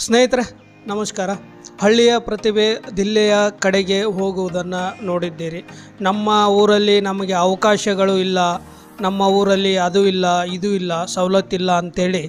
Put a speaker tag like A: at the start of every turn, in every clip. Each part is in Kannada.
A: ಸ್ನೇಹಿತರೆ ನಮಸ್ಕಾರ ಹಳ್ಳಿಯ ಪ್ರತಿಭೆ ದಿಲ್ಲಿಯ ಕಡೆಗೆ ಹೋಗುವುದನ್ನು ನೋಡಿದ್ದೀರಿ ನಮ್ಮ ಊರಲ್ಲಿ ನಮಗೆ ಅವಕಾಶಗಳು ಇಲ್ಲ ನಮ್ಮ ಊರಲ್ಲಿ ಅದು ಇಲ್ಲ ಇದು ಇಲ್ಲ ಸವಲತ್ತಿಲ್ಲ ಅಂಥೇಳಿ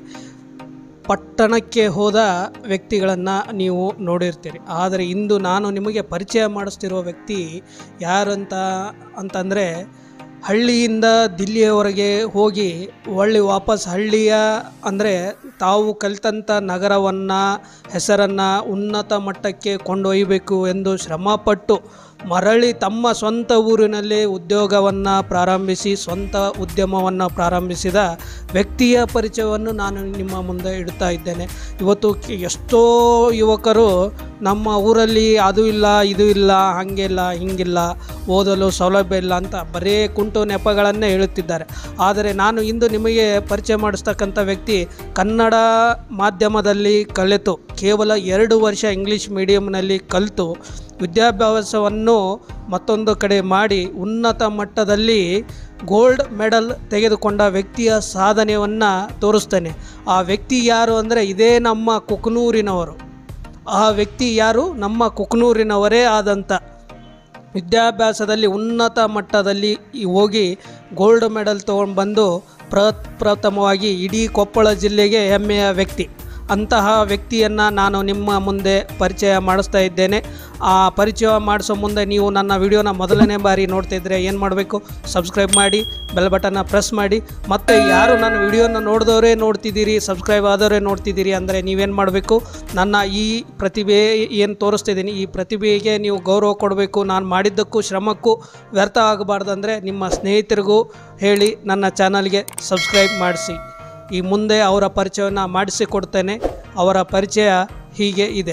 A: ಪಟ್ಟಣಕ್ಕೆ ಹೋದ ವ್ಯಕ್ತಿಗಳನ್ನು ನೀವು ನೋಡಿರ್ತೀರಿ ಆದರೆ ಇಂದು ನಾನು ನಿಮಗೆ ಪರಿಚಯ ಮಾಡಿಸ್ತಿರೋ ವ್ಯಕ್ತಿ ಯಾರಂತ ಅಂತಂದರೆ ಹಳ್ಳಿಯಿಂದ ದಿಲ್ಲಿಯವರೆಗೆ ಹೋಗಿ ಒಳ್ಳೆ ವಾಪಸ್ ಹಳ್ಳಿಯ ಅಂದರೆ ತಾವು ಕಲಿತಂಥ ನಗರವನ್ನು ಹೆಸರನ್ನು ಉನ್ನತ ಮಟ್ಟಕ್ಕೆ ಕೊಂಡೊಯ್ಯಬೇಕು ಎಂದು ಶ್ರಮಪಟ್ಟು ಮರಳಿ ತಮ್ಮ ಸ್ವಂತ ಊರಿನಲ್ಲಿ ಉದ್ಯೋಗವನ್ನು ಪ್ರಾರಂಭಿಸಿ ಸ್ವಂತ ಉದ್ಯಮವನ್ನು ಪ್ರಾರಂಭಿಸಿದ ವ್ಯಕ್ತಿಯ ಪರಿಚಯವನ್ನು ನಾನು ನಿಮ್ಮ ಮುಂದೆ ಇಡ್ತಾ ಇದ್ದೇನೆ ಇವತ್ತು ಕೆ- ಎಷ್ಟೋ ಯುವಕರು ನಮ್ಮ ಊರಲ್ಲಿ ಅದು ಇಲ್ಲ ಇದು ಇಲ್ಲ ಹಾಗಿಲ್ಲ ಹಿಂಗಿಲ್ಲ ಓದಲು ಸೌಲಭ್ಯ ಇಲ್ಲ ಅಂತ ಬರೀ ಕುಂಟು ನೆಪಗಳನ್ನೇ ಹೇಳುತ್ತಿದ್ದಾರೆ ಆದರೆ ನಾನು ಇಂದು ನಿಮಗೆ ಪರಿಚಯ ಮಾಡಿಸ್ತಕ್ಕಂಥ ವ್ಯಕ್ತಿ ಕನ್ನಡ ಮಾಧ್ಯಮದಲ್ಲಿ ಕಲಿತು ಕೇವಲ ಎರಡು ವರ್ಷ ಇಂಗ್ಲೀಷ್ ಮೀಡಿಯಂನಲ್ಲಿ ಕಲಿತು ವಿದ್ಯಾಭ್ಯಾಸವನ್ನು ಮತ್ತೊಂದು ಕಡೆ ಮಾಡಿ ಉನ್ನತ ಮಟ್ಟದಲ್ಲಿ ಗೋಲ್ಡ್ ಮೆಡಲ್ ತೆಗೆದುಕೊಂಡ ವ್ಯಕ್ತಿಯ ಸಾಧನೆಯನ್ನು ತೋರಿಸ್ತೇನೆ ಆ ವ್ಯಕ್ತಿ ಯಾರು ಅಂದರೆ ಇದೇ ನಮ್ಮ ಕುಕನೂರಿನವರು ಆ ವ್ಯಕ್ತಿ ಯಾರು ನಮ್ಮ ಕುಕನೂರಿನವರೇ ಆದಂಥ ವಿದ್ಯಾಭ್ಯಾಸದಲ್ಲಿ ಉನ್ನತ ಮಟ್ಟದಲ್ಲಿ ಈ ಹೋಗಿ ಗೋಲ್ಡ್ ಮೆಡಲ್ ತೊಗೊಂಡು ಬಂದು ಪ್ರಪ್ರಥಮವಾಗಿ ಇಡೀ ಕೊಪ್ಪಳ ಜಿಲ್ಲೆಗೆ ಹೆಮ್ಮೆಯ ವ್ಯಕ್ತಿ ಅಂತಹ ವ್ಯಕ್ತಿಯನ್ನು ನಾನು ನಿಮ್ಮ ಮುಂದೆ ಪರಿಚಯ ಮಾಡಿಸ್ತಾ ಇದ್ದೇನೆ ಆ ಪರಿಚಯ ಮಾಡಿಸೋ ಮುಂದೆ ನೀವು ನನ್ನ ವಿಡಿಯೋನ ಮೊದಲನೇ ಬಾರಿ ನೋಡ್ತಿದ್ರೆ ಏನು ಮಾಡಬೇಕು ಸಬ್ಸ್ಕ್ರೈಬ್ ಮಾಡಿ ಬೆಲ್ ಬಟನ್ನ ಪ್ರೆಸ್ ಮಾಡಿ ಮತ್ತು ಯಾರು ನನ್ನ ವಿಡಿಯೋನ ನೋಡಿದವರೇ ನೋಡ್ತಿದ್ದೀರಿ ಸಬ್ಸ್ಕ್ರೈಬ್ ಆದವರೇ ನೋಡ್ತಿದ್ದೀರಿ ಅಂದರೆ ನೀವೇನು ಮಾಡಬೇಕು ನನ್ನ ಈ ಪ್ರತಿಭೆ ಏನು ತೋರಿಸ್ತಿದ್ದೀನಿ ಈ ಪ್ರತಿಭೆಗೆ ನೀವು ಗೌರವ ಕೊಡಬೇಕು ನಾನು ಮಾಡಿದ್ದಕ್ಕೂ ಶ್ರಮಕ್ಕೂ ವ್ಯರ್ಥ ಆಗಬಾರ್ದಂದರೆ ನಿಮ್ಮ ಸ್ನೇಹಿತರಿಗೂ ಹೇಳಿ ನನ್ನ ಚಾನಲ್ಗೆ ಸಬ್ಸ್ಕ್ರೈಬ್ ಮಾಡಿಸಿ ಈ ಮುಂದೆ ಅವರ ಪರಿಚಯವನ್ನು ಮಾಡಿಸಿಕೊಡ್ತೇನೆ ಅವರ ಪರಿಚಯ ಹೀಗೆ ಇದೆ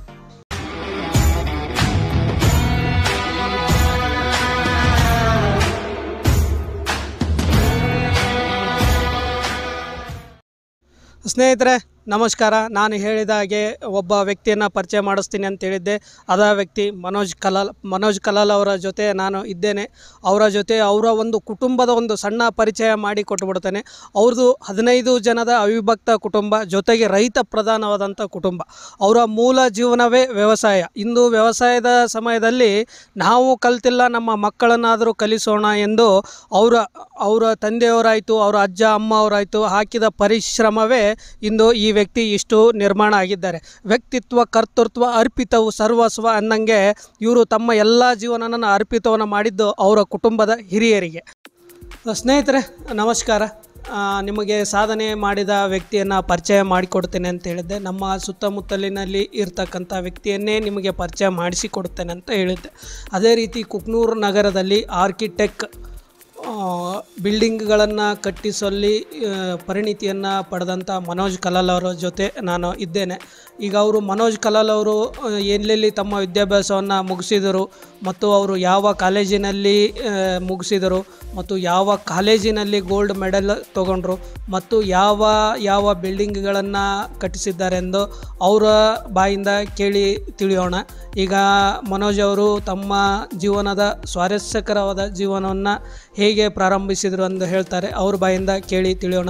A: ಸ್ನೇಹಿತರೆ ನಮಸ್ಕಾರ ನಾನು ಹೇಳಿದ ಹಾಗೆ ಒಬ್ಬ ವ್ಯಕ್ತಿಯನ್ನು ಪರಿಚಯ ಮಾಡಿಸ್ತೀನಿ ಅಂತ ಹೇಳಿದ್ದೆ ಅದ ವ್ಯಕ್ತಿ ಮನೋಜ್ ಕಲಾಲ್ ಮನೋಜ್ ಕಲಾಲ್ ಅವರ ಜೊತೆ ನಾನು ಇದ್ದೇನೆ ಅವರ ಜೊತೆ ಅವರ ಒಂದು ಕುಟುಂಬದ ಒಂದು ಸಣ್ಣ ಪರಿಚಯ ಮಾಡಿ ಕೊಟ್ಟುಬಿಡ್ತೇನೆ ಅವ್ರದ್ದು ಹದಿನೈದು ಜನದ ಅವಿಭಕ್ತ ಕುಟುಂಬ ಜೊತೆಗೆ ರೈತ ಪ್ರಧಾನವಾದಂಥ ಕುಟುಂಬ ಅವರ ಮೂಲ ಜೀವನವೇ ವ್ಯವಸಾಯ ಇಂದು ವ್ಯವಸಾಯದ ಸಮಯದಲ್ಲಿ ನಾವು ಕಲ್ತಿಲ್ಲ ನಮ್ಮ ಮಕ್ಕಳನ್ನಾದರೂ ಕಲಿಸೋಣ ಎಂದು ಅವರ ಅವರ ತಂದೆಯವರಾಯಿತು ಅವರ ಅಜ್ಜ ಅಮ್ಮ ಅವರಾಯಿತು ಹಾಕಿದ ಪರಿಶ್ರಮವೇ ಇಂದು ಈ ವ್ಯಕ್ತಿ ಇಷ್ಟು ನಿರ್ಮಾಣ ಆಗಿದ್ದಾರೆ ವ್ಯಕ್ತಿತ್ವ ಕರ್ತೃತ್ವ ಅರ್ಪಿತವು ಸರ್ವಸ್ವ ಅನ್ನಂಗೆ ಇವರು ತಮ್ಮ ಎಲ್ಲ ಜೀವನನ ಅರ್ಪಿತವನ್ನು ಮಾಡಿದ್ದು ಅವರ ಕುಟುಂಬದ ಹಿರಿಯರಿಗೆ ಸ್ನೇಹಿತರೆ ನಮಸ್ಕಾರ ಆ, ನಿಮಗೆ ಸಾಧನೆ ಮಾಡಿದ ವ್ಯಕ್ತಿಯನ್ನು ಪರಿಚಯ ಮಾಡಿಕೊಡ್ತೇನೆ ಅಂತ ಹೇಳಿದ್ದೆ ನಮ್ಮ ಸುತ್ತಮುತ್ತಲಿನಲ್ಲಿ ಇರ್ತಕ್ಕಂಥ ವ್ಯಕ್ತಿಯನ್ನೇ ನಿಮಗೆ ಪರಿಚಯ ಮಾಡಿಸಿಕೊಡ್ತೇನೆ ಅಂತ ಹೇಳಿದ್ದೆ ಅದೇ ರೀತಿ ಕುಕ್ನೂರು ನಗರದಲ್ಲಿ ಆರ್ಕಿಟೆಕ್ ಬಿಲ್ಡಿಂಗ್ಗಳನ್ನು ಕಟ್ಟಿಸಲ್ಲಿ ಆ, ಪರಿಣಿತಿಯನ್ನು ಪಡೆದಂಥ ಮನೋಜ್ ಕಲಾಲ್ ಅವರ ಜೊತೆ ನಾನು ಇದ್ದೇನೆ ಈಗ ಅವರು ಮನೋಜ್ ಕಲಾಲ್ ಅವರು ಆ, ಎಲ್ಲೆಲ್ಲಿ ತಮ್ಮ ವಿದ್ಯಾಭ್ಯಾಸವನ್ನು ಮುಗಿಸಿದರು ಮತ್ತು ಅವರು ಯಾವ ಕಾಲೇಜಿನಲ್ಲಿ ಆ, ಮುಗಿಸಿದರು ಮತ್ತು ಯಾವ ಕಾಲೇಜಿನಲ್ಲಿ ಗೋಲ್ಡ್ ಮೆಡಲ್ ತಗೊಂಡ್ರು ಮತ್ತು ಯಾವ ಯಾವ ಬಿಲ್ಡಿಂಗ್ಗಳನ್ನು ಕಟ್ಟಿಸಿದ್ದಾರೆಂದು ಅವರ ಬಾಯಿಂದ ಕೇಳಿ ತಿಳಿಯೋಣ ಈಗ ಮನೋಜ್ ಅವರು ತಮ್ಮ ಜೀವನದ ಸ್ವಾರಸ್ಯಕರವಾದ ಜೀವನವನ್ನು ಹೇಗೆ ಪ್ರಾರಂಭಿಸಿದರು ಎಂದು ಹೇಳ್ತಾರೆ ಅವ್ರ ಬಾಯಿಂದ ಕೇಳಿ ತಿಳಿಯೋಣ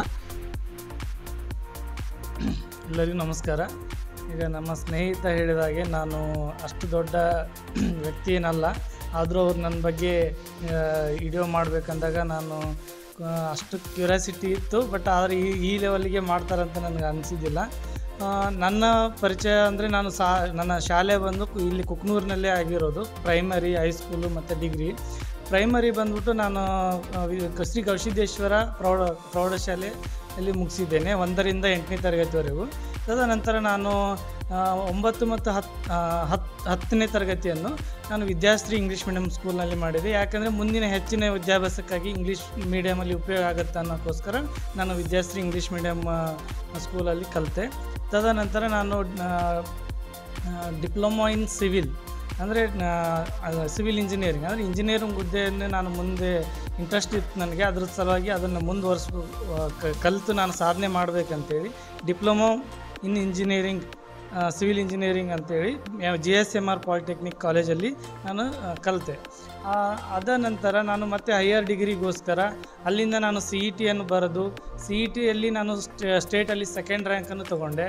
B: ಎಲ್ಲರಿಗೂ ನಮಸ್ಕಾರ ಈಗ ನಮ್ಮ ಸ್ನೇಹಿತ ಹೇಳಿದ ಹಾಗೆ ನಾನು ಅಷ್ಟು ದೊಡ್ಡ ವ್ಯಕ್ತಿ ಏನಲ್ಲ ಆದರೂ ಅವ್ರು ನನ್ನ ಬಗ್ಗೆ ವಿಡಿಯೋ ಮಾಡಬೇಕಂದಾಗ ನಾನು ಆ, ಅಷ್ಟು ಕ್ಯೂರಿಯಾಸಿಟಿ ಇತ್ತು ಬಟ್ ಆದರೆ ಈ ಈ ಲೆವೆಲ್ಗೆ ಮಾಡ್ತಾರಂತ ನನಗೆ ಅನಿಸಿದ್ದಿಲ್ಲ ಆ, ನನ್ನ ಪರಿಚಯ ಅಂದರೆ ನಾನು ಸಾ ನನ್ನ ಶಾಲೆ ಬಂದು ಕು- ಇಲ್ಲಿ ಕುಕ್ನೂರಿನಲ್ಲೇ ಆಗಿರೋದು ಪ್ರೈಮರಿ ಹೈಸ್ಕೂಲು ಮತ್ತು ಡಿಗ್ರಿ ಪ್ರೈಮರಿ ಬಂದ್ಬಿಟ್ಟು ನಾನು ಆ, ವಿ- ಶ್ರೀ ಗವಿಸಿದ್ದೇಶ್ವರ ಪ್ರೌಢ ಪ್ರೌಢಶಾಲೆ ಅಲ್ಲಿ ಮುಗಿಸಿದ್ದೇನೆ ಒಂದರಿಂದ ಎಂಟನೇ ತರಗತಿವರೆಗೂ ತದನಂತರ ನಾನು ಆ, ಒಂಬತ್ತು ಮತ್ತು ಹತ್ತು ಹತ್ತು ಹತ್ತನೇ ತರಗತಿಯನ್ನು ನಾನು ವಿದ್ಯಾಶ್ರೀ ಇಂಗ್ಲೀಷ್ ಮೀಡಿಯಂ ಸ್ಕೂಲ್ನಲ್ಲಿ ಮಾಡಿದೆ ಯಾಕಂದರೆ ಮುಂದಿನ ಹೆಚ್ಚಿನ ವಿದ್ಯಾಭ್ಯಾಸಕ್ಕಾಗಿ ಇಂಗ್ಲೀಷ್ ಮೀಡಿಯಮಲ್ಲಿ ಉಪಯೋಗ ಆಗುತ್ತೆ ಅನ್ನೋಕ್ಕೋಸ್ಕರ ನಾನು ವಿದ್ಯಾಶ್ರೀ ಇಂಗ್ಲೀಷ್ ಮೀಡಿಯಮ್ ಸ್ಕೂಲಲ್ಲಿ ಕಲಿತೆ ತದನಂತರ ನಾನು ಡಿಪ್ಲೊಮಾ ಇನ್ ಸಿವಿಲ್ ಅಂದರೆ ಸಿವಿಲ್ ಇಂಜಿನಿಯರಿಂಗ್ ಅಂದರೆ ಇಂಜಿನಿಯರಿಂಗ್ ಹುದ್ದೆಯನ್ನೇ ನಾನು ಮುಂದೆ ಇಂಟ್ರೆಸ್ಟ್ ಇತ್ತು ನನಗೆ ಅದ್ರ ಸಲುವಾಗಿ ಅದನ್ನು ಮುಂದುವರಿಸ್ ಕಲಿತು ನಾನು ಸಾಧನೆ ಮಾಡಬೇಕಂತೇಳಿ diploma in engineering civil engineering ಅಂತೇಳಿ G S M R polytechnic ಕಾಲೇಜಲ್ಲಿ ನಾನು ಆ, ಕಲಿತೆ ಆ, ಅದ ನಂತರ ನಾನು ಮತ್ತೆ ಹೈಯರ್ ಡಿಗ್ರಿಗೋಸ್ಕರ ಅಲ್ಲಿಂದ ನಾನು ಸಿ ಇ ಟಿಯನ್ನು ಬರೆದು ಸಿ ಇ ಟಿಯಲ್ಲಿ ನಾನು ಸ್ಟೇಟಲ್ಲಿ ಸೆಕೆಂಡ್ ರ್ಯಾಂಕನ್ನು ತೊಗೊಂಡೆ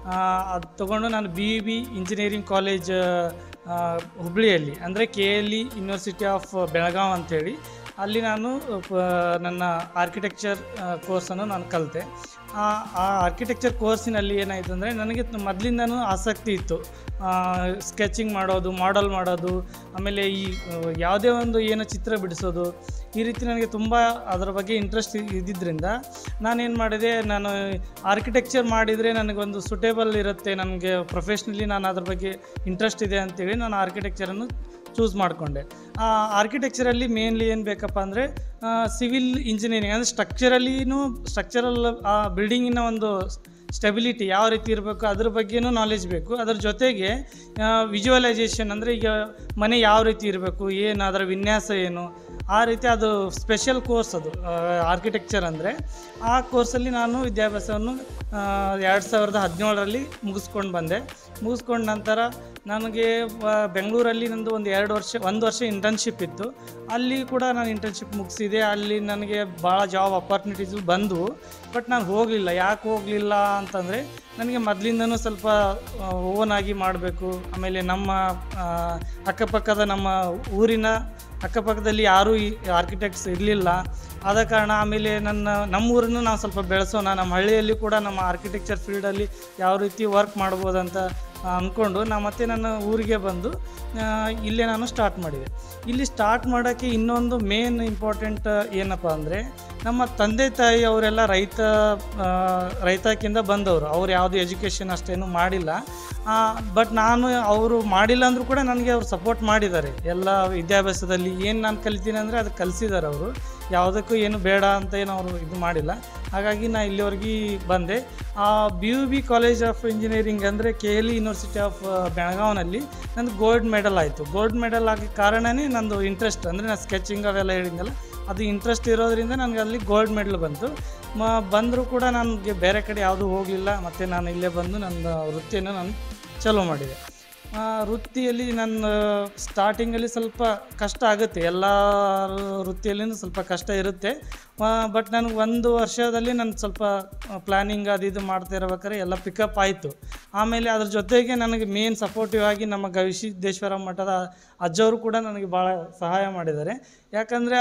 B: ಅದು ತೊಗೊಂಡು ನಾನು B E B engineering college ಆ, ಹುಬ್ಳಿಯಲ್ಲಿ ಅಂದರೆ K L E university of Belgaum ಅಂತೇಳಿ ಅಲ್ಲಿ ನಾನು ಪ- ನನ್ನ ಆರ್ಕಿಟೆಕ್ಚರ್ ಕೋರ್ಸನ್ನು ನಾನು ಕಲಿತೆ ಆ ಆ ಆರ್ಕಿಟೆಕ್ಚರ್ ಕೋರ್ಸಿನಲ್ಲಿ ಏನಾಯಿತು ಅಂದರೆ ನನಗೆ ಮೊದಲಿಂದನೂ ಆಸಕ್ತಿ ಇತ್ತು ಸ್ಕೆಚಿಂಗ್ ಮಾಡೋದು ಮಾಡೆಲ್ ಮಾಡೋದು ಆಮೇಲೆ ಈ ಆ, ಯಾವುದೇ ಒಂದು ಏನು ಚಿತ್ರ ಬಿಡಿಸೋದು ಈ ರೀತಿ ನನಗೆ ತುಂಬ ಅದರ ಬಗ್ಗೆ ಇಂಟ್ರೆಸ್ಟ್ ಇದ್ದಿದ್ದರಿಂದ ನಾನೇನು ಮಾಡಿದೆ ನಾನು ಆರ್ಕಿಟೆಕ್ಚರ್ ಮಾಡಿದರೆ ನನಗೊಂದು ಸುಟೇಬಲ್ ಇರುತ್ತೆ ನನಗೆ ಪ್ರೊಫೆಷ್ನಲಿ ನಾನು ಅದ್ರ ಬಗ್ಗೆ ಇಂಟ್ರೆಸ್ಟ್ ಇದೆ ಅಂತೇಳಿ ನಾನು ಆರ್ಕಿಟೆಕ್ಚರನ್ನು ಚೂಸ್ ಮಾಡಿಕೊಂಡೆ ಆ ಆರ್ಕಿಟೆಕ್ಚರಲ್ಲಿ ಮೇನ್ಲಿ ಏನು ಬೇಕಪ್ಪ ಅಂದರೆ ಸಿವಿಲ್ ಇಂಜಿನಿಯರಿಂಗ್ ಅಂದರೆ ಸ್ಟ್ರಕ್ಚರಲ್ಲಿನೂ ಸ್ಟ್ರಕ್ಚರಲ್ ಆ ಬಿಲ್ಡಿಂಗಿನ ಒಂದು ಸ್ಟೆಬಿಲಿಟಿ ಯಾವ ರೀತಿ ಇರಬೇಕು ಅದ್ರ ಬಗ್ಗೆನೂ ನಾಲೆಜ್ ಬೇಕು ಅದ್ರ ಜೊತೆಗೆ ವಿಜುವಲೈಸೇಷನ್ ಅಂದರೆ ಈಗ ಮನೆ ಯಾವ ರೀತಿ ಇರಬೇಕು ಏನು ಅದರ ವಿನ್ಯಾಸ ಏನು ಆ ರೀತಿ ಅದು ಸ್ಪೆಷಲ್ ಕೋರ್ಸ್ ಅದು ಆರ್ಕಿಟೆಕ್ಚರ್ ಅಂದರೆ ಆ ಕೋರ್ಸಲ್ಲಿ ನಾನು ವಿದ್ಯಾಭ್ಯಾಸವನ್ನು ಎರಡು ಸಾವಿರದ ಹದಿನೇಳರಲ್ಲಿ ಮುಗಿಸ್ಕೊಂಡು ಬಂದೆ ಮುಗಿಸ್ಕೊಂಡ ನಂತರ ನನಗೆ ವ- ಬೆಂಗಳೂರಲ್ಲಿ ನಂದು ಒಂದು ಎರಡು ವರ್ಷ ಒಂದು ವರ್ಷ ಇಂಟರ್ನ್ಶಿಪ್ ಇತ್ತು ಅಲ್ಲಿ ಕೂಡ ನಾನು ಇಂಟರ್ನ್ಶಿಪ್ ಮುಗಿಸಿದೆ ಅಲ್ಲಿ ನನಗೆ ಭಾಳ ಜಾಬ್ ಅಪಾರ್ಚುನಿಟೀಸು ಬಂದವು ಬಟ್ ನಾನು ಹೋಗಲಿಲ್ಲ ಯಾಕೆ ಹೋಗಲಿಲ್ಲ ಅಂತಂದರೆ ನನಗೆ ಮೊದಲಿಂದನೂ ಸ್ವಲ್ಪ ಓನ್ ಆಗಿ ಮಾಡಬೇಕು ಆಮೇಲೆ ನಮ್ಮ ಆ, ಅಕ್ಕಪಕ್ಕದ ನಮ್ಮ ಊರಿನ ಅಕ್ಕಪಕ್ಕದಲ್ಲಿ ಯಾರೂ ಈ ಆರ್ಕಿಟೆಕ್ಟ್ಸ್ ಇರಲಿಲ್ಲ ಆದ ಕಾರಣ ಆಮೇಲೆ ನನ್ನ ನಮ್ಮ ಊರನ್ನು ನಾವು ಸ್ವಲ್ಪ ಬೆಳೆಸೋಣ ನಮ್ಮ ಹಳ್ಳಿಯಲ್ಲಿ ಕೂಡ ನಮ್ಮ ಆರ್ಕಿಟೆಕ್ಚರ್ ಫೀಲ್ಡಲ್ಲಿ ಯಾವ ರೀತಿ ವರ್ಕ್ ಮಾಡ್ಬೋದಂತ ಅಂದ್ಕೊಂಡು ನಾ ಮತ್ತೆ ನನ್ನ ಊರಿಗೆ ಬಂದು ಆ, ಇಲ್ಲೇ ನಾನು ಸ್ಟಾರ್ಟ್ ಮಾಡಿದೆ ಇಲ್ಲಿ ಸ್ಟಾರ್ಟ್ ಮಾಡೋಕ್ಕೆ ಇನ್ನೊಂದು ಮೇನ್ ಇಂಪಾರ್ಟೆಂಟ್ ಏನಪ್ಪ ಅಂದರೆ ನಮ್ಮ ತಂದೆ ತಾಯಿ ಅವರೆಲ್ಲ ರೈತ ಆ, ರೈತಕ್ಕಿಂದ ಬಂದವರು ಅವ್ರು ಯಾವುದು ಎಜುಕೇಷನ್ ಅಷ್ಟೇನು ಮಾಡಿಲ್ಲ ಬಟ್ ನಾನು ಅವರು ಮಾಡಿಲ್ಲ ಅಂದರೂ ಕೂಡ ನನಗೆ ಅವ್ರು ಸಪೋರ್ಟ್ ಮಾಡಿದ್ದಾರೆ ಎಲ್ಲ ವಿದ್ಯಾಭ್ಯಾಸದಲ್ಲಿ ಏನು ನಾನು ಕಲಿತೀನಿ ಅಂದರೆ ಅದು ಕಲಿಸಿದ್ದಾರೆ ಅವರು ಯಾವುದಕ್ಕೂ ಏನು ಬೇಡ ಅಂತ ಏನು ಅವರು ಇದು ಮಾಡಿಲ್ಲ ಹಾಗಾಗಿ ನಾ ಇಲ್ಲಿವರೆಗೆ ಬಂದೆ B U B college of engineering ಅಂದರೆ K L E university of ಬೆಳಗಾವ್ನಲ್ಲಿ ನಂದು ಗೋಲ್ಡ್ ಮೆಡಲ್ ಆಯಿತು ಗೋಲ್ಡ್ ಮೆಡಲ್ ಆಗಿ ಕಾರಣನೇ ನಂದು ಇಂಟ್ರೆಸ್ಟ್ ಅಂದರೆ ನಾನು ಸ್ಕೆಚಿಂಗ್ ಅವೆಲ್ಲ ಹೇಳಿದ್ನಲ್ಲ ಅದು ಇಂಟ್ರೆಸ್ಟ್ ಇರೋದ್ರಿಂದ ನನಗೆ ಅಲ್ಲಿ ಗೋಲ್ಡ್ ಮೆಡಲ್ ಬಂತು ಮ ಬಂದರೂ ಕೂಡ ನನಗೆ ಬೇರೆ ಕಡೆ ಯಾವುದೂ ಹೋಗಲಿಲ್ಲ ಮತ್ತು ನಾನು ಇಲ್ಲೇ ಬಂದು ನನ್ನ ವೃತ್ತಿಯನ್ನು ನಾನು ಚಾಲೂ ಮಾಡಿದೆ ಆ, ವೃತ್ತಿಯಲ್ಲಿ ನನ್ನ ಸ್ಟಾರ್ಟಿಂಗಲ್ಲಿ ಸ್ವಲ್ಪ ಕಷ್ಟ ಆಗುತ್ತೆ ಎಲ್ಲ ವೃತ್ತಿಯಲ್ಲಿನೂ ಸ್ವಲ್ಪ ಕಷ್ಟ ಇರುತ್ತೆ ಬಟ್ ನನಗೆ ಒಂದು ವರ್ಷದಲ್ಲಿ ನಾನು ಸ್ವಲ್ಪ ಪ್ಲ್ಯಾನಿಂಗ್ ಅದು ಇದು ಮಾಡ್ತಾ ಇರ್ಬೇಕಾದ್ರೆ ಎಲ್ಲ ಪಿಕಪ್ ಆಯಿತು ಆಮೇಲೆ ಅದ್ರ ಜೊತೆಗೆ ನನಗೆ ಮೇನ್ ಸಪೋರ್ಟಿವ್ ಆಗಿ ನಮ್ಮ ಗವಿಸಿದ್ದೇಶ್ವರ ಮಠದ ಅಜ್ಜವರು ಕೂಡ ನನಗೆ ಭಾಳ ಸಹಾಯ ಮಾಡಿದ್ದಾರೆ ಯಾಕಂದರೆ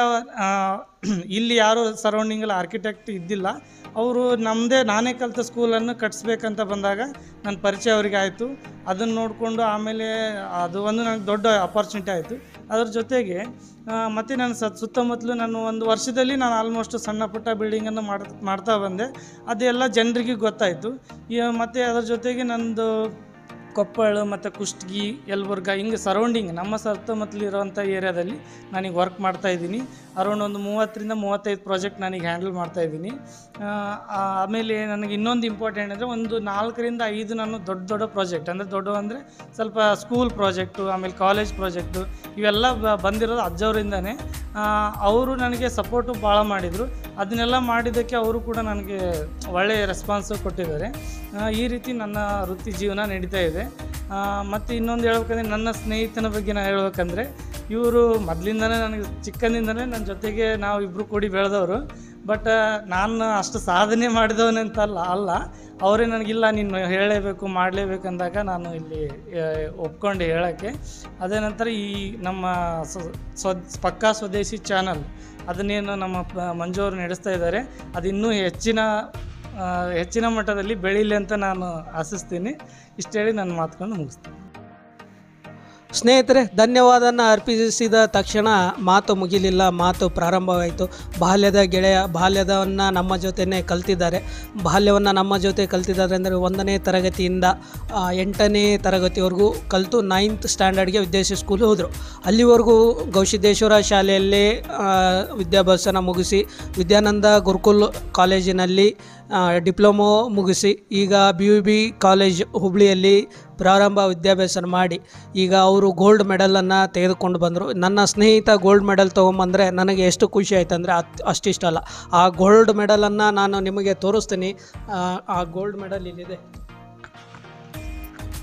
B: ಇಲ್ಲಿ ಯಾರು ಸರೌಂಡಿಂಗಲ್ಲಿ ಆರ್ಕಿಟೆಕ್ಟ್ ಇದ್ದಿಲ್ಲ ಅವರು ನಮ್ಮದೇ ನಾನೇ ಕಲಿತ ಸ್ಕೂಲನ್ನು ಕಟ್ಸ್ಬೇಕಂತ ಬಂದಾಗ ನನ್ನ ಪರಿಚಯ ಅವರಿಗೆ ಆಯಿತು ಅದನ್ನು ನೋಡಿಕೊಂಡು ಆಮೇಲೆ ಅದು ಒಂದು ನನಗೆ ದೊಡ್ಡ ಅಪಾರ್ಚುನಿಟಿ ಆಯಿತು ಅದ್ರ ಜೊತೆಗೆ ಆ, ಮತ್ತು ನಾನು ಸ ಸುತ್ತಮುತ್ತಲು ನಾನು ಒಂದು ವರ್ಷದಲ್ಲಿ ನಾನು ಆಲ್ಮೋಸ್ಟ್ ಸಣ್ಣ ಪುಟ್ಟ ಬಿಲ್ಡಿಂಗನ್ನು ಮಾಡ್ ಮಾಡ್ತಾ ಬಂದೆ ಅದೆಲ್ಲ ಜನರಿಗೆ ಗೊತ್ತಾಯಿತು ಮತ್ತು ಅದ್ರ ಜೊತೆಗೆ ನಂದು ಕೊಪ್ಪಳ ಮತ್ತು ಕುಷ್ಟಗಿ ಯಲಬುರ್ಗ ಹಿಂಗೆ ಸರೌಂಡಿಂಗ್ ನಮ್ಮ ಸುತ್ತಮುತ್ತಲಿರುವಂಥ ಏರಿಯಾದಲ್ಲಿ ನಾನೀಗ ವರ್ಕ್ ಮಾಡ್ತಾ ಇದ್ದೀನಿ ಅರೌಂಡ್ ಒಂದು ಮೂವತ್ತರಿಂದ ಮೂವತ್ತೈದು ಪ್ರಾಜೆಕ್ಟ್ ನಾನೀಗ ಹ್ಯಾಂಡಲ್ ಮಾಡ್ತಾ ಇದ್ದೀನಿ ಆ, ಆಮೇಲೆ ನನಗೆ ಇನ್ನೊಂದು ಇಂಪಾರ್ಟೆಂಟ್ ಅಂದರೆ ಒಂದು ನಾಲ್ಕರಿಂದ ಐದು ನಾನು ದೊಡ್ಡ ದೊಡ್ಡ ಪ್ರಾಜೆಕ್ಟ್ ಅಂದರೆ ದೊಡ್ಡ ಅಂದರೆ ಸ್ವಲ್ಪ ಸ್ಕೂಲ್ ಪ್ರಾಜೆಕ್ಟು ಆಮೇಲೆ ಕಾಲೇಜ್ ಪ್ರಾಜೆಕ್ಟು ಇವೆಲ್ಲ ಬ- ಬಂದಿರೋದು ಅಜ್ಜವರಿಂದನೇ ಅವರು ನನಗೆ ಸಪೋರ್ಟು ಭಾಳ ಮಾಡಿದರು ಅದನ್ನೆಲ್ಲ ಮಾಡಿದ್ದಕ್ಕೆ ಅವರು ಕೂಡ ನನಗೆ ಒಳ್ಳೆಯ ರೆಸ್ಪಾನ್ಸು ಕೊಟ್ಟಿದ್ದಾರೆ ಆ, ಈ ರೀತಿ ನನ್ನ ವೃತ್ತಿ ಜೀವನ ನಡೀತಾ ಇದೆ ಮತ್ತು ಇನ್ನೊಂದು ಹೇಳ್ಬೇಕಂದ್ರೆ ನನ್ನ ಸ್ನೇಹಿತನ ಬಗ್ಗೆ ನಾನು ಹೇಳ್ಬೇಕಂದ್ರೆ ಇವರು ಮೊದಲಿಂದನೇ ನನಗೆ ಚಿಕ್ಕಂದಿಂದನೇ ನನ್ನ ಜೊತೆಗೆ ನಾವು ಇಬ್ಬರು ಕೂಡಿ ಬೆಳೆದವರು ಬಟ್ ನಾನು ಅಷ್ಟು ಸಾಧನೆ ಮಾಡಿದವನಂತಲ್ಲ ಅಲ್ಲ ಅವರೇ ನನಗಿಲ್ಲ ನೀನು ಹೇಳಲೇಬೇಕು ಮಾಡಲೇಬೇಕು ಅಂದಾಗ ನಾನು ಇಲ್ಲಿ ಆ, ಒಪ್ಕೊಂಡು ಹೇಳೋಕ್ಕೆ ಅದೇ ನಂತರ ಈ ನಮ್ಮ ಸ್ವ ಸ್ವ ಪಕ್ಕಾ ಸ್ವದೇಶಿ ಚಾನಲ್ ಅದನ್ನೇನು ನಮ್ಮ ಪ- ಮಂಜು ಅವರು ನಡೆಸ್ತಾ ಇದ್ದಾರೆ ಅದು ಇನ್ನೂ ಹೆಚ್ಚಿನ ಆ, ಹೆಚ್ಚಿನ ಮಟ್ಟದಲ್ಲಿ ಬೆಳೀಲಿ ಅಂತ ನಾನು ಆಶಿಸ್ತೀನಿ ಇಷ್ಟು ಹೇಳಿ ನನ್ನ ಮಾತುಗಳನ್ನು ಮುಗಿಸ್ತೀನಿ
A: ಸ್ನೇಹಿತರೆ ಧನ್ಯವಾದನ ಅರ್ಪಿಸಿದ ತಕ್ಷಣ ಮಾತು ಮುಗಿಲಿಲ್ಲ ಮಾತು ಪ್ರಾರಂಭವಾಯಿತು ಬಾಲ್ಯದ ಗೆಳೆಯ ಬಾಲ್ಯದವನ್ನು ನಮ್ಮ ಜೊತೆನೇ ಕಲ್ತಿದ್ದಾರೆ ಬಾಲ್ಯವನ್ನು ನಮ್ಮ ಜೊತೆ ಕಲ್ತಿದ್ದಾರೆ ಅಂದರೆ ಒಂದನೇ ತರಗತಿಯಿಂದ ಆ, ಎಂಟನೇ ತರಗತಿವರೆಗೂ ಕಲಿತು ನೈನ್ತ್ ಸ್ಟ್ಯಾಂಡರ್ಡ್ಗೆ ವಿದ್ಯಾಸಿ ಸ್ಕೂಲ್ ಹೋದರು ಅಲ್ಲಿವರೆಗೂ ಗೌಸಿದ್ದೇಶ್ವರ ಶಾಲೆಯಲ್ಲೇ ಆ, ವಿದ್ಯಾಭ್ಯಾಸನ ಮುಗಿಸಿ ವಿದ್ಯಾನಂದ ಗುರುಕುಲ್ ಕಾಲೇಜಿನಲ್ಲಿ ಆ, ಡಿಪ್ಲೊಮೊ ಮುಗಿಸಿ ಈಗ ಬಿ ಯು ಬಿ ಕಾಲೇಜ್ ಹುಬ್ಳಿಯಲ್ಲಿ ಪ್ರಾರಂಭ ವಿದ್ಯಾಭ್ಯಾಸ ಮಾಡಿ ಈಗ ಅವರು ಗೋಲ್ಡ್ ಮೆಡಲನ್ನು ತೆಗೆದುಕೊಂಡು ಬಂದರು ನನ್ನ ಸ್ನೇಹಿತ ಗೋಲ್ಡ್ ಮೆಡಲ್ ತೊಗೊಂಬಂದರೆ ನನಗೆ ಎಷ್ಟು ಖುಷಿ ಆಯ್ತು ಅಂದರೆ ಅತ್ ಅಷ್ಟಿಷ್ಟಲ್ಲ ಆ ಗೋಲ್ಡ್ ಮೆಡಲನ್ನು ನಾನು ನಿಮಗೆ ತೋರಿಸ್ತೀನಿ ಆ, ಆ ಗೋಲ್ಡ್ ಮೆಡಲ್ ಇಲ್ಲಿದೆ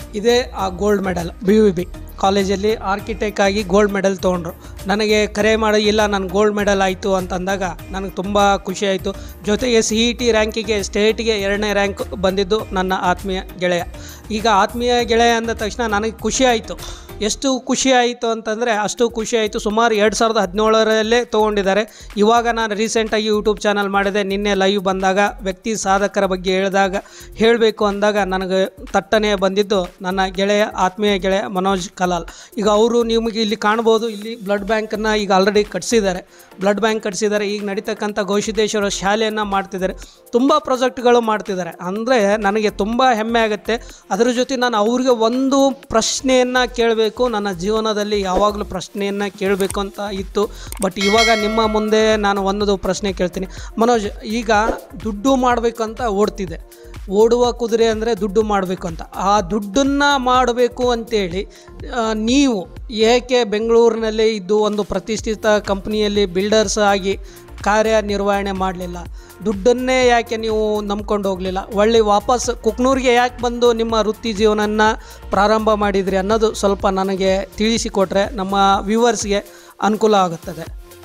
A: ಇದೇ ಆ gold medal B V B ಕಾಲೇಜಲ್ಲಿ ಆರ್ಕಿಟೆಕ್ಟ್ ಆಗಿ ಗೋಲ್ಡ್ ಮೆಡಲ್ ತೊಗೊಂಡ್ರು ನನಗೆ ಕರೆ ಮಾಡಿ ಇಲ್ಲ ನಾನು ಗೋಲ್ಡ್ ಮೆಡಲ್ ಆಯಿತು ಅಂತಂದಾಗ ನನಗೆ ತುಂಬ ಖುಷಿ ಆಯಿತು ಜೊತೆಗೆ ಸಿ ಇ ಟಿ ರ್ಯಾಂಕಿಗೆ ಸ್ಟೇಟ್ಗೆ ಎರಡನೇ ರ್ಯಾಂಕ್ ಬಂದಿದ್ದು ನನ್ನ ಆತ್ಮೀಯ ಗೆಳೆಯ ಈಗ ಆತ್ಮೀಯ ಗೆಳೆಯ ಅಂದ ತಕ್ಷಣ ನನಗೆ ಖುಷಿ ಆಯಿತು ಎಷ್ಟು ಖುಷಿ ಆಯಿತು ಅಂತಂದರೆ ಅಷ್ಟು ಖುಷಿ ಆಯಿತು ಸುಮಾರು ಎರಡು ಸಾವಿರದ ಹದಿನೇಳರಲ್ಲೇ ತೊಗೊಂಡಿದ್ದಾರೆ ಇವಾಗ ನಾನು ರೀಸೆಂಟಾಗಿ ಯೂಟ್ಯೂಬ್ ಚಾನಲ್ ಮಾಡಿದೆ ನಿನ್ನೆ ಲೈವ್ ಬಂದಾಗ ವ್ಯಕ್ತಿ ಸಾಧಕರ ಬಗ್ಗೆ ಹೇಳಿದಾಗ ಹೇಳಬೇಕು ಅಂದಾಗ ನನಗೆ ತಟ್ಟನೆ ಬಂದಿದ್ದು ನನ್ನ ಗೆಳೆಯ ಆತ್ಮೀಯ ಗೆಳೆಯ ಮನೋಜ್ ಕಲಾಲ್ ಈಗ ಅವರು ನಿಮಗೆ ಇಲ್ಲಿ ಕಾಣ್ಬೋದು ಇಲ್ಲಿ ಬ್ಲಡ್ ಬ್ಯಾಂಕನ್ನು ಈಗ ಆಲ್ರೆಡಿ ಕಟ್ಸಿದ್ದಾರೆ ಬ್ಲಡ್ ಬ್ಯಾಂಕ್ ಕಟ್ಸಿದ್ದಾರೆ ಈಗ ನಡೀತಕ್ಕಂಥ ಗೌಸಿದ್ದೇಶ್ವರ ಶಾಲೆಯನ್ನು ಮಾಡ್ತಿದ್ದಾರೆ ತುಂಬ ಪ್ರಾಜೆಕ್ಟ್ಗಳು ಮಾಡ್ತಿದ್ದಾರೆ ಅಂದರೆ ನನಗೆ ತುಂಬ ಹೆಮ್ಮೆ ಆಗುತ್ತೆ ಅದರ ಜೊತೆ ನಾನು ಅವ್ರಿಗೆ ಒಂದು ಪ್ರಶ್ನೆಯನ್ನು ಕೇಳಬೇಕು ನನ್ನ ಜೀವನದಲ್ಲಿ ಯಾವಾಗಲೂ ಪ್ರಶ್ನೆಯನ್ನು ಕೇಳಬೇಕು ಅಂತ ಇತ್ತು ಬಟ್ ಇವಾಗ ನಿಮ್ಮ ಮುಂದೆ ನಾನು ಒಂದು ಪ್ರಶ್ನೆ ಕೇಳ್ತೀನಿ ಮನೋಜ್ ಈಗ ದುಡ್ಡು ಮಾಡಬೇಕು ಅಂತ ಓಡ್ತಿದೆ ಓಡುವ ಕುದುರೆ ಅಂದರೆ ದುಡ್ಡು ಮಾಡಬೇಕು ಅಂತ ಆ ದುಡ್ಡನ್ನು ಮಾಡಬೇಕು ಅಂತೇಳಿ ಆ, ನೀವು ಏಕೆ ಬೆಂಗಳೂರಿನಲ್ಲಿ ಇದ್ದು ಒಂದು ಪ್ರತಿಷ್ಠಿತ ಕಂಪ್ನಿಯಲ್ಲಿ ಬಿಲ್ಡರ್ಸ್ ಆಗಿ ಕಾರ್ಯನಿರ್ವಹಣೆ ಮಾಡಲಿಲ್ಲ ದುಡ್ಡನ್ನೇ ಯಾಕೆ ನೀವು ನಂಬ್ಕೊಂಡು ಹೋಗಲಿಲ್ಲ ಒಳ್ಳೆ ವಾಪಸ್ ಕುಕ್ನೂರಿಗೆ ಯಾಕೆ ಬಂದು ನಿಮ್ಮ ವೃತ್ತಿ ಜೀವನನ ಪ್ರಾರಂಭ ಮಾಡಿದ್ರಿ ಅನ್ನೋದು ಸ್ವಲ್ಪ ನನಗೆ ತಿಳಿಸಿಕೊಟ್ರೆ ನಮ್ಮ ವ್ಯೂವರ್ಸ್ಗೆ ಅನುಕೂಲ ಆಗುತ್ತದೆ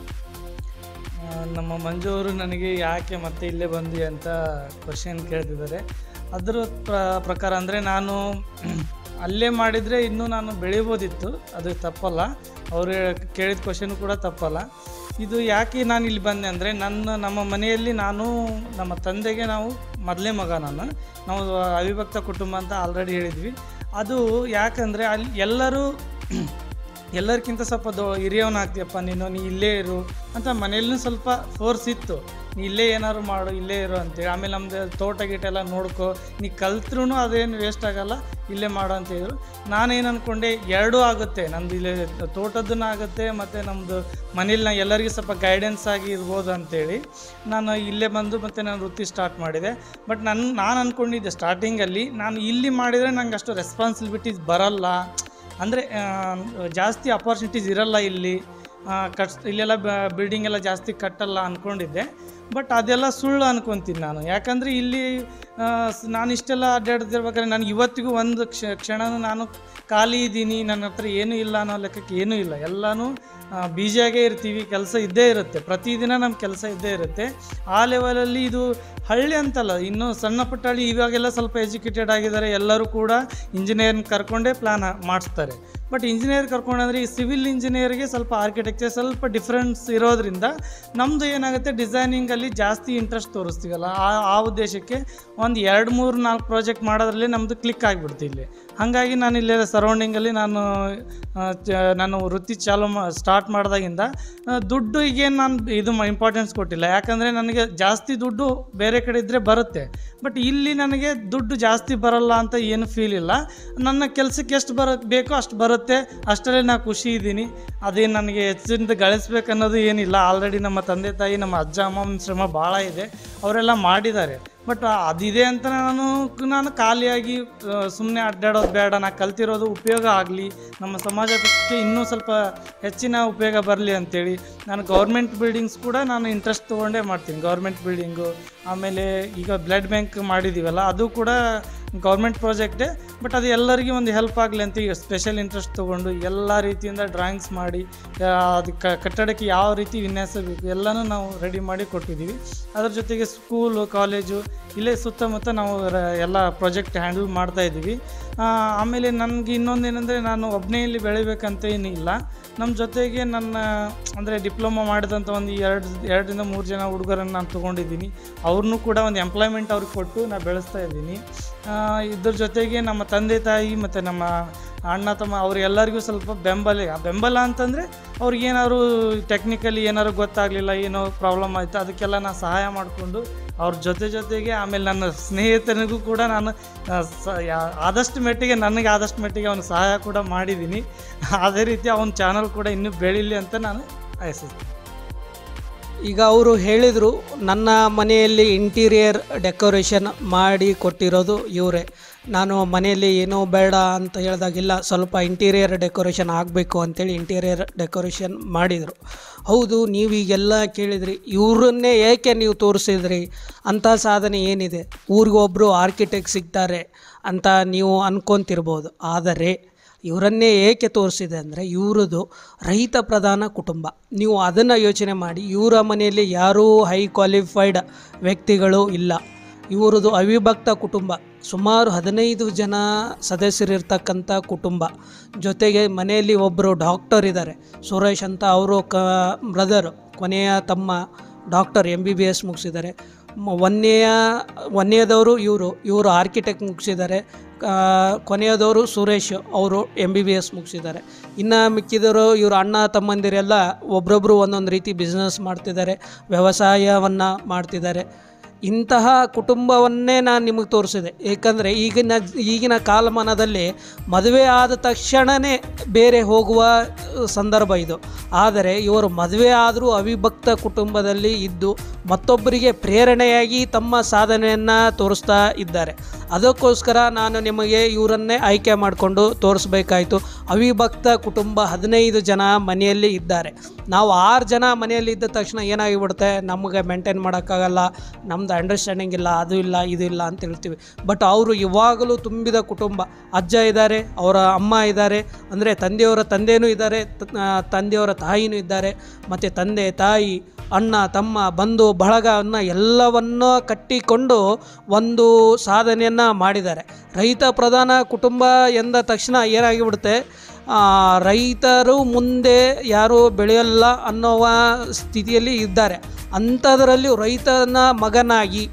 B: ಆ, ನಮ್ಮ ಮಂಜು ಅವರು ನನಗೆ ಯಾಕೆ ಮತ್ತೆ ಇಲ್ಲೇ ಬಂದಿ ಅಂತ ಕ್ವಶನ್ ಕೇಳ್ತಿದ್ದಾರೆ ಅದರ ಪ್ರ ಪ್ರಕಾರ ಅಂದರೆ ನಾನು ಅಲ್ಲೇ ಮಾಡಿದರೆ ಇನ್ನೂ ನಾನು ಬೆಳಿಬೋದಿತ್ತು ಅದು ತಪ್ಪಲ್ಲ ಅವರು ಕೇಳಿದ ಕ್ವಶನ್ ಕೂಡ ತಪ್ಪಲ್ಲ ಇದು ಯಾಕೆ ನಾನು ಇಲ್ಲಿ ಬಂದೆ ಅಂದರೆ ನನ್ನ ನಮ್ಮ ಮನೆಯಲ್ಲಿ ನಾನು ನಮ್ಮ ತಂದೆಗೆ ನಾವು ಮೊದಲೇ ಮಗ ನಾನು ನಾವು ಅವಿಭಕ್ತ ಕುಟುಂಬ ಅಂತ ಆಲ್ರೆಡಿ ಹೇಳಿದ್ವಿ ಅದು ಯಾಕಂದರೆ ಅಲ್ಲಿ ಎಲ್ಲರೂ ಎಲ್ಲರಿಗಿಂತ ಸ್ವಲ್ಪ ದೊ ಹಿರಿಯವನಾಗ್ತೀಯಪ್ಪ ನೀನು ನೀ ಇಲ್ಲೇ ಇರು ಅಂತ ಮನೆಯಲ್ಲೂ ಸ್ವಲ್ಪ ಫೋರ್ಸ್ ಇತ್ತು ನೀ ಇಲ್ಲೇ ಏನಾದ್ರು ಮಾಡು ಇಲ್ಲೇ ಇರು ಅಂತೇಳಿ ಆಮೇಲೆ ನಮ್ಮದು ತೋಟ ಗೀಟ ಎಲ್ಲ ನೋಡ್ಕೊ ನೀ ಕಲ್ತ್ರೂ ಅದೇನು ವೇಸ್ಟ್ ಆಗಲ್ಲ ಇಲ್ಲೇ ಮಾಡು ಅಂತ ಹೇಳಿದ್ರು ನಾನೇನು ಅಂದ್ಕೊಂಡೆ ಎರಡೂ ಆಗುತ್ತೆ ನಮ್ಮದು ಇಲ್ಲೇ ತೋಟದ್ದೂ ಆಗುತ್ತೆ ಮತ್ತು ನಮ್ಮದು ಮನೇಲಿ ನಾ ಎಲ್ಲರಿಗೂ ಸ್ವಲ್ಪ ಗೈಡೆನ್ಸ್ ಆಗಿ ಇರ್ಬೋದು ಅಂತೇಳಿ ನಾನು ಇಲ್ಲೇ ಬಂದು ಮತ್ತು ನಾನು ವೃತ್ತಿ ಸ್ಟಾರ್ಟ್ ಮಾಡಿದೆ ಬಟ್ ನನ್ನ ನಾನು ಅಂದ್ಕೊಂಡಿದ್ದೆ ಸ್ಟಾರ್ಟಿಂಗಲ್ಲಿ ನಾನು ಇಲ್ಲಿ ಮಾಡಿದರೆ ನಂಗೆ ಅಷ್ಟು ರೆಸ್ಪಾನ್ಸಿಬಿಲಿಟೀಸ್ ಬರಲ್ಲ ಅಂದರೆ ಜಾಸ್ತಿ ಅಪಾರ್ಚುನಿಟೀಸ್ ಇರಲ್ಲ ಇಲ್ಲಿ ಆ, ಕಟ್ಸ್ ಇಲ್ಲೆಲ್ಲ ಬಿಲ್ಡಿಂಗ್ ಎಲ್ಲ ಜಾಸ್ತಿ ಕಟ್ಟಲ್ಲ ಅಂದ್ಕೊಂಡಿದ್ದೆ ಬಟ್ ಅದೆಲ್ಲ ಸುಳ್ಳು ಅನ್ಕೊತೀನಿ ನಾನು ಯಾಕಂದರೆ ಇಲ್ಲಿ ಆ, ಸ್- ನಾನು ಇಷ್ಟೆಲ್ಲ ಅಡ್ಡಾಡ್ತಿರ್ಬೇಕಾದ್ರೆ ನನಗೆ ಇವತ್ತಿಗೂ ಒಂದು ಕ್ಷ ಕ್ಷಣನೂ ನಾನು ಖಾಲಿ ಇದ್ದೀನಿ ನನ್ನ ಹತ್ರ ಏನೂ ಇಲ್ಲ ಅನ್ನೋ ಲೆಕ್ಕಕ್ಕೆ ಏನೂ ಇಲ್ಲ ಎಲ್ಲನೂ ಬ್ಯುಸಿಯಾಗೇ ಇರ್ತೀವಿ ಕೆಲಸ ಇದ್ದೇ ಇರುತ್ತೆ ಪ್ರತಿದಿನ ನಮ್ಮ ಕೆಲಸ ಇದ್ದೇ ಇರುತ್ತೆ ಆ ಲೆವೆಲಲ್ಲಿ ಇದು ಹಳ್ಳಿ ಅಂತಲ್ಲ ಇನ್ನೂ ಸಣ್ಣ ಪುಟ್ಟ ಹಳ್ಳಿ ಇವಾಗೆಲ್ಲ ಸ್ವಲ್ಪ ಎಜುಕೇಟೆಡ್ ಆಗಿದ್ದಾರೆ ಎಲ್ಲರೂ ಕೂಡ ಇಂಜಿನಿಯರ್ನ ಕರ್ಕೊಂಡೇ ಪ್ಲ್ಯಾನ್ ಮಾಡಿಸ್ತಾರೆ ಬಟ್ ಇಂಜಿನಿಯರ್ ಕರ್ಕೊಂಡಂದ್ರೆ ಈ ಸಿವಿಲ್ ಇಂಜಿನಿಯರ್ಗೆ ಸ್ವಲ್ಪ ಆರ್ಕಿಟೆಕ್ಚರ್ ಸ್ವಲ್ಪ ಡಿಫ್ರೆನ್ಸ್ ಇರೋದ್ರಿಂದ ನಮ್ಮದು ಏನಾಗುತ್ತೆ ಡಿಸೈನಿಂಗಲ್ಲಿ ಜಾಸ್ತಿ ಇಂಟ್ರೆಸ್ಟ್ ತೋರಿಸ್ತೀವಲ್ಲ ಆ ಆ ಉದ್ದೇಶಕ್ಕೆ ಒಂದು ಎರಡು ಮೂರು ನಾಲ್ಕು ಪ್ರಾಜೆಕ್ಟ್ ಮಾಡೋದ್ರಲ್ಲಿ ನಮ್ಮದು ಕ್ಲಿಕ್ ಆಗಿಬಿಡ್ತು ಇಲ್ಲಿ ಹಾಗಾಗಿ ನಾನು ಇಲ್ಲೇ ಸರೌಂಡಿಂಗಲ್ಲಿ ನಾನು ಆ, ಚ- ನಾನು ವೃತ್ತಿ ಚಾಲು ಮಾ ಸ್ಟಾರ್ಟ್ ಮಾಡಿದಾಗಿಂದ ಆ, ದುಡ್ಡಿಗೆ ನಾನು ಇದು ಇಂಪಾರ್ಟೆನ್ಸ್ ಕೊಟ್ಟಿಲ್ಲ ಯಾಕಂದರೆ ನನಗೆ ಜಾಸ್ತಿ ದುಡ್ಡು ಬೇರೆ ಕಡೆ ಇದ್ದರೆ ಬರುತ್ತೆ ಬಟ್ ಇಲ್ಲಿ ನನಗೆ ದುಡ್ಡು ಜಾಸ್ತಿ ಬರಲ್ಲ ಅಂತ ಏನು ಫೀಲ್ ಇಲ್ಲ ನನ್ನ ಕೆಲಸಕ್ಕೆ ಎಷ್ಟು ಬರ ಬೇಕೋ ಅಷ್ಟು ಬರುತ್ತೆ ಅಷ್ಟರಲ್ಲೇ ನಾನು ಖುಷಿ ಇದ್ದೀನಿ ಅದೇನು ನನಗೆ ಹೆಚ್ಚಿನ ಗಳಿಸ್ಬೇಕನ್ನೋದು ಏನಿಲ್ಲ ಆಲ್ರೆಡಿ ನಮ್ಮ ತಂದೆ ತಾಯಿ ನಮ್ಮ ಅಜ್ಜ ಅಮ್ಮನ ಶ್ರಮ ಭಾಳ ಇದೆ ಅವರೆಲ್ಲ ಮಾಡಿದ್ದಾರೆ ಬಟ್ ಅದಿದೆ ಅಂತ ನಾನು ನಾನು ಖಾಲಿಯಾಗಿ ಸುಮ್ಮನೆ ಅಡ್ಡಾಡೋದು ಬೇಡ ನಾನು ಕಲ್ತಿರೋದು ಉಪಯೋಗ ಆಗಲಿ ನಮ್ಮ ಸಮಾಜಕ್ಕೆ ಇನ್ನೂ ಸ್ವಲ್ಪ ಹೆಚ್ಚಿನ ಉಪಯೋಗ ಬರಲಿ ಅಂತೇಳಿ ನಾನು ಗೌರ್ಮೆಂಟ್ ಬಿಲ್ಡಿಂಗ್ಸ್ ಕೂಡ ನಾನು ಇಂಟ್ರೆಸ್ಟ್ ತೊಗೊಂಡೇ ಮಾಡ್ತೀನಿ ಗೌರ್ಮೆಂಟ್ ಬಿಲ್ಡಿಂಗು ಆಮೇಲೆ ಈಗ ಬ್ಲಡ್ ಬ್ಯಾಂಕ್ ಮಾಡಿದ್ದೀವಲ್ಲ ಅದು ಕೂಡ ಗೌರ್ಮೆಂಟ್ ಪ್ರಾಜೆಕ್ಟೇ ಬಟ್ ಅದು ಎಲ್ಲರಿಗೂ ಒಂದು ಹೆಲ್ಪ್ ಆಗಲಿ ಅಂತ ಈಗ ಸ್ಪೆಷಲ್ ಇಂಟ್ರೆಸ್ಟ್ ತೊಗೊಂಡು ಎಲ್ಲ ರೀತಿಯಿಂದ ಡ್ರಾಯಿಂಗ್ಸ್ ಮಾಡಿ ಆ, ಅದಕ್ಕೆ ಕಟ್ಟಡಕ್ಕೆ ಯಾವ ರೀತಿ ವಿನ್ಯಾಸ ಬೇಕು ಎಲ್ಲನೂ ನಾವು ರೆಡಿ ಮಾಡಿ ಕೊಟ್ಟಿದ್ದೀವಿ ಅದ್ರ ಜೊತೆಗೆ ಸ್ಕೂಲು ಕಾಲೇಜು ಇಲ್ಲೇ ಸುತ್ತಮುತ್ತ ನಾವು ರ- ಎಲ್ಲ ಪ್ರಾಜೆಕ್ಟ್ ಹ್ಯಾಂಡಲ್ ಮಾಡ್ತಾ ಇದ್ದೀವಿ ಆ, ಆಮೇಲೆ ನನಗೆ ಇನ್ನೊಂದೇನೆಂದರೆ ನಾನು ಒಬ್ಬನೇ ಇಲ್ಲಿ ಬೆಳಿಬೇಕಂತ ಏನಿಲ್ಲ ನಮ್ಮ ಜೊತೆಗೆ ನನ್ನ ಅಂದರೆ ಡಿಪ್ಲೊಮಾ ಮಾಡಿದಂಥ ಒಂದು ಎರಡು ಎರಡರಿಂದ ಮೂರು ಜನ ಹುಡುಗರನ್ನು ನಾನು ತೊಗೊಂಡಿದ್ದೀನಿ ಅವ್ರನ್ನೂ ಕೂಡ ಒಂದು ಎಂಪ್ಲಾಯ್ಮೆಂಟ್ ಅವ್ರಿಗೆ ಕೊಟ್ಟು ನಾನು ಬೆಳೆಸ್ತಾ ಇದ್ದೀನಿ ಆ, ಇದ್ರ ಜೊತೆಗೆ ನಮ್ಮ ತಂದೆ ತಾಯಿ ಮತ್ತು ನಮ್ಮ ಅಣ್ಣ ತಮ್ಮ ಅವ್ರಿಗೆಲ್ಲರಿಗೂ ಸ್ವಲ್ಪ ಬೆಂಬಲ ಆ ಬೆಂಬಲ ಅಂತಂದರೆ ಅವ್ರಿಗೇನಾದ್ರು ಟೆಕ್ನಿಕಲಿ ಏನಾದ್ರು ಗೊತ್ತಾಗಲಿಲ್ಲ ಏನೋ ಪ್ರಾಬ್ಲಮ್ ಆಯಿತು ಅದಕ್ಕೆಲ್ಲ ನಾನು ಸಹಾಯ ಮಾಡಿಕೊಂಡು ಅವ್ರ ಜೊತೆ ಜೊತೆಗೆ ಆಮೇಲೆ ನನ್ನ ಸ್ನೇಹಿತನಿಗೂ ಕೂಡ ನಾನು ಆ, ಸ- ಯಾ- ಆದಷ್ಟು ಮಟ್ಟಿಗೆ ನನಗೆ ಆದಷ್ಟು ಮಟ್ಟಿಗೆ ಅವನು ಸಹಾಯ ಕೂಡ ಮಾಡಿದ್ದೀನಿ ಅದೇ ರೀತಿ ಅವನ ಚಾನಲ್ ಕೂಡ ಇನ್ನೂ ಬೆಳೀಲಿ ಅಂತ ನಾನು ಆಯ್ಸಿಸ್ತೀನಿ
A: ಈಗ ಅವರು ಹೇಳಿದರು ನನ್ನ ಮನೆಯಲ್ಲಿ ಇಂಟೀರಿಯರ್ ಡೆಕೋರೇಷನ್ ಮಾಡಿ ಕೊಟ್ಟಿರೋದು ಇವರೇ ನಾನು ಮನೆಯಲ್ಲಿ ಏನೂ ಬೇಡ ಅಂತ ಹೇಳಿದಾಗಿಲ್ಲ ಸ್ವಲ್ಪ ಇಂಟೀರಿಯರ್ ಡೆಕೋರೇಷನ್ ಆಗಬೇಕು ಅಂತೇಳಿ ಇಂಟೀರಿಯರ್ ಡೆಕೋರೇಷನ್ ಮಾಡಿದರು ಹೌದು ನೀವು ಈಗೆಲ್ಲ ಕೇಳಿದ್ರಿ ಇವರನ್ನೇ ಏಕೆ ನೀವು ತೋರಿಸಿದ್ರಿ ಅಂಥ ಸಾಧನೆ ಏನಿದೆ ಊರಿಗೊಬ್ಬರು ಆರ್ಕಿಟೆಕ್ಟ್ ಸಿಗ್ತಾರೆ ಅಂತ ನೀವು ಅನ್ಕೊತಿರ್ಬೋದು ಆದರೆ ಇವರನ್ನೇ ಏಕೆ ತೋರಿಸಿದೆ ಅಂದರೆ ಇವ್ರದ್ದು ರೈತ ಪ್ರಧಾನ ಕುಟುಂಬ ನೀವು ಅದನ್ನು ಯೋಚನೆ ಮಾಡಿ ಇವರ ಮನೆಯಲ್ಲಿ ಯಾರೂ ಹೈ ಕ್ವಾಲಿಫೈಡ್ ವ್ಯಕ್ತಿಗಳು ಇಲ್ಲ ಇವರದು ಅವಿಭಕ್ತ ಕುಟುಂಬ ಸುಮಾರು ಹದಿನೈದು ಜನ ಸದಸ್ಯರಿರ್ತಕ್ಕಂಥ ಕುಟುಂಬ ಜೊತೆಗೆ ಮನೆಯಲ್ಲಿ ಒಬ್ಬರು ಡಾಕ್ಟರ್ ಇದ್ದಾರೆ ಸುರೇಶ್ ಅಂತ ಅವರು ಕ ಬ್ರದರು ಕೊನೆಯ ತಮ್ಮ doctor M B B S ಮುಗಿಸಿದ್ದಾರೆ ಮ- ಒಂದನೆಯ ಒಂದನೆಯದವರು ಇವರು ಇವರು ಆರ್ಕಿಟೆಕ್ಟ್ ಮುಗಿಸಿದ್ದಾರೆ ಆ, ಕೊನೆಯದವರು ಸುರೇಶ್ ಅವರು ಎಮ್ ಬಿ ಬಿ ಎಸ್ ಮುಗಿಸಿದ್ದಾರೆ ಇನ್ನು ಮಿಕ್ಕಿದವರು ಇವರು ಅಣ್ಣ ತಮ್ಮಂದಿರೆಲ್ಲ ಒಬ್ರೊಬ್ಬರು ಒಂದೊಂದು ರೀತಿ ಬಿಸ್ನೆಸ್ ಮಾಡ್ತಿದ್ದಾರೆ ವ್ಯವಸಾಯವನ್ನು ಮಾಡ್ತಿದ್ದಾರೆ ಇಂತಹ ಕುಟುಂಬವನ್ನೇ ನಾನು ನಿಮಗೆ ತೋರಿಸಿದೆ ಏಕೆಂದರೆ ಈಗಿನ ಈಗಿನ ಕಾಲಮಾನದಲ್ಲಿ ಮದುವೆ ಆದ ತಕ್ಷಣವೇ ಬೇರೆ ಹೋಗುವ ಅಹ್, ಸಂದರ್ಭ ಇದು ಆದರೆ ಇವರು ಮದುವೆ ಆದರೂ ಅವಿಭಕ್ತ ಕುಟುಂಬದಲ್ಲಿ ಇದ್ದು ಮತ್ತೊಬ್ಬರಿಗೆ ಪ್ರೇರಣೆಯಾಗಿ ತಮ್ಮ ಸಾಧನೆಯನ್ನು ತೋರಿಸ್ತಾ ಇದ್ದಾರೆ ಅದಕ್ಕೋಸ್ಕರ ನಾನು ನಿಮಗೆ ಇವರನ್ನೇ ಆಯ್ಕೆ ಮಾಡಿಕೊಂಡು ತೋರಿಸ್ಬೇಕಾಯಿತು ಅವಿಭಕ್ತ ಕುಟುಂಬ ಹದಿನೈದು ಜನ ಮನೆಯಲ್ಲಿ ಇದ್ದಾರೆ ನಾವು ಆರು ಜನ ಮನೆಯಲ್ಲಿ ಇದ್ದ ತಕ್ಷಣ ಏನಾಗಿಬಿಡುತ್ತೆ ನಮಗೆ ಮೇಂಟೈನ್ ಮಾಡೋಕ್ಕಾಗಲ್ಲ ನಮ್ಮದು ಅಂಡರ್ಸ್ಟ್ಯಾಂಡಿಂಗ್ ಇಲ್ಲ ಅದು ಇಲ್ಲ ಇದು ಇಲ್ಲ ಅಂತ ಹೇಳ್ತೀವಿ ಬಟ್ ಅವರು ಇವಾಗಲೂ ತುಂಬಿದ ಕುಟುಂಬ ಅಜ್ಜ ಇದ್ದಾರೆ ಅವರ ಅಮ್ಮ ಇದ್ದಾರೆ ಅಂದರೆ ತಂದೆಯವರ ತಂದೆಯೂ ಇದ್ದಾರೆ ತ- ಆ, ತಂದೆಯವರ ತಾಯಿನೂ ಇದ್ದಾರೆ ಮತ್ತು ತಂದೆ ತಾಯಿ ಅಣ್ಣ ತಮ್ಮ ಬಂಧು ಬಳಗವನ್ನು ಎಲ್ಲವನ್ನೂ ಕಟ್ಟಿಕೊಂಡು ಒಂದು ಸಾಧನೆಯನ್ನು ಮಾಡಿದ್ದಾರೆ ರೈತ ಪ್ರಧಾನ ಕುಟುಂಬ ಎಂದ ತಕ್ಷಣ ಏನಾಗಿಬಿಡುತ್ತೆ ಆ, ರೈತರು ಮುಂದೆ ಯಾರು ಬೆಳೆಯಲ್ಲ ಅನ್ನುವ ಸ್ಥಿತಿಯಲ್ಲಿ ಇದ್ದಾರೆ ಅಂಥದ್ರಲ್ಲಿ ರೈತನ ಮಗನಾಗಿ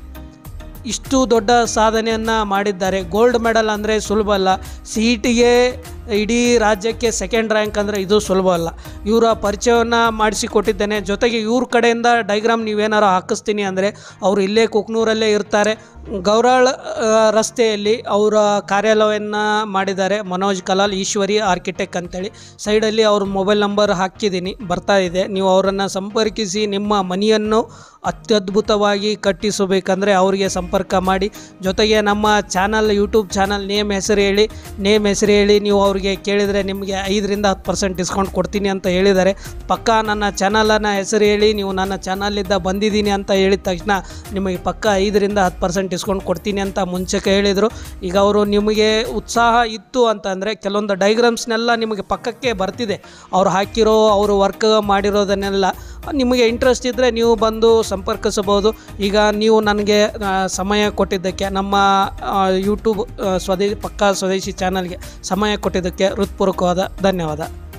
A: ಇಷ್ಟು ದೊಡ್ಡ ಸಾಧನೆಯನ್ನು ಮಾಡಿದ್ದಾರೆ ಗೋಲ್ಡ್ ಮೆಡಲ್ ಅಂದರೆ ಸುಲಭ ಅಲ್ಲ ಸಿ ಇ ಟಿಗೆ ಇಡೀ ರಾಜ್ಯಕ್ಕೆ ಸೆಕೆಂಡ್ ರ್ಯಾಂಕ್ ಅಂದರೆ ಇದು ಸುಲಭ ಅಲ್ಲ ಇವರ ಪರಿಚಯವನ್ನು ಮಾಡಿಸಿಕೊಟ್ಟಿದ್ದೇನೆ ಜೊತೆಗೆ ಇವ್ರ ಕಡೆಯಿಂದ ಡೈಗ್ರಾಮ್ ನೀವೇನಾರು ಹಾಕಿಸ್ತೀನಿ ಅಂದರೆ ಅವರು ಇಲ್ಲೇ ಕುಕ್ನೂರಲ್ಲೇ ಇರ್ತಾರೆ ಗೌರಾಳ್ ಆ, ರಸ್ತೆಯಲ್ಲಿ ಅವರ ಕಾರ್ಯಾಲಯವನ್ನು ಮಾಡಿದ್ದಾರೆ ಮನೋಜ್ ಕಲಾಲ್ ಈಶ್ವರಿ ಆರ್ಕಿಟೆಕ್ಟ್ ಅಂತೇಳಿ ಸೈಡಲ್ಲಿ ಅವ್ರ ಮೊಬೈಲ್ ನಂಬರ್ ಹಾಕಿದ್ದೀನಿ ಬರ್ತಾ ಇದೆ ನೀವು ಅವರನ್ನು ಸಂಪರ್ಕಿಸಿ ನಿಮ್ಮ ಮನೆಯನ್ನು ಅತ್ಯದ್ಭುತವಾಗಿ ಕಟ್ಟಿಸಬೇಕಂದ್ರೆ ಅವರಿಗೆ ಸಂಪರ್ಕ ಮಾಡಿ ಜೊತೆಗೆ ನಮ್ಮ ಚಾನಲ್ ಯೂಟ್ಯೂಬ್ ಚಾನಲ್ ನೇಮ್ ಹೆಸರು ಹೇಳಿ ನೇಮ್ ಹೆಸರು ಹೇಳಿ ನೀವು ಅವ್ರಿಗೆ ಕೇಳಿದರೆ ನಿಮಗೆ ಐದರಿಂದ ಹತ್ತು ಪರ್ಸೆಂಟ್ ಡಿಸ್ಕೌಂಟ್ ಕೊಡ್ತೀನಿ ಅಂತ ಹೇಳಿದ್ದಾರೆ ಪಕ್ಕಾ ನನ್ನ ಚಾನಲನ್ನು ಹೆಸರು ಹೇಳಿ ನೀವು ನನ್ನ ಚಾನಲಿಂದ ಬಂದಿದ್ದೀನಿ ಅಂತ ಹೇಳಿದ ತಕ್ಷಣ ನಿಮಗೆ ಪಕ್ಕ ಐದರಿಂದ ಹತ್ತು ಪರ್ಸೆಂಟ್ ಡಿಸ್ಕೌಂಟ್ ಕೊಡ್ತೀನಿ ಅಂತ ಮುಂಚೆಗೆ ಹೇಳಿದರು ಈಗ ಅವರು ನಿಮಗೆ ಉತ್ಸಾಹ ಇತ್ತು ಅಂತಂದರೆ ಕೆಲವೊಂದು ಡೈಗ್ರಾಮ್ಸ್ನೆಲ್ಲ ನಿಮಗೆ ಪಕ್ಕಕ್ಕೆ ಬರ್ತಿದೆ ಅವ್ರು ಹಾಕಿರೋ ಅವರು ವರ್ಕ್ ಮಾಡಿರೋದನ್ನೆಲ್ಲ ನಿಮಗೆ ಇಂಟ್ರೆಸ್ಟ್ ಇದ್ದರೆ ನೀವು ಬಂದು ಸಂಪರ್ಕಿಸಬಹುದು ಈಗ ನೀವು ನನಗೆ ಆ, ಸಮಯ ಕೊಟ್ಟಿದ್ದಕ್ಕೆ ನಮ್ಮ ಯೂಟ್ಯೂಬ್ ಸ್ವದೇಶಿ ಪಕ್ಕಾ ಸ್ವದೇಶಿ ಚಾನಲ್ಗೆ ಸಮಯ ಕೊಟ್ಟಿದ್ದಕ್ಕೆ ಹೃತ್ಪೂರ್ವಕವಾದ ಧನ್ಯವಾದ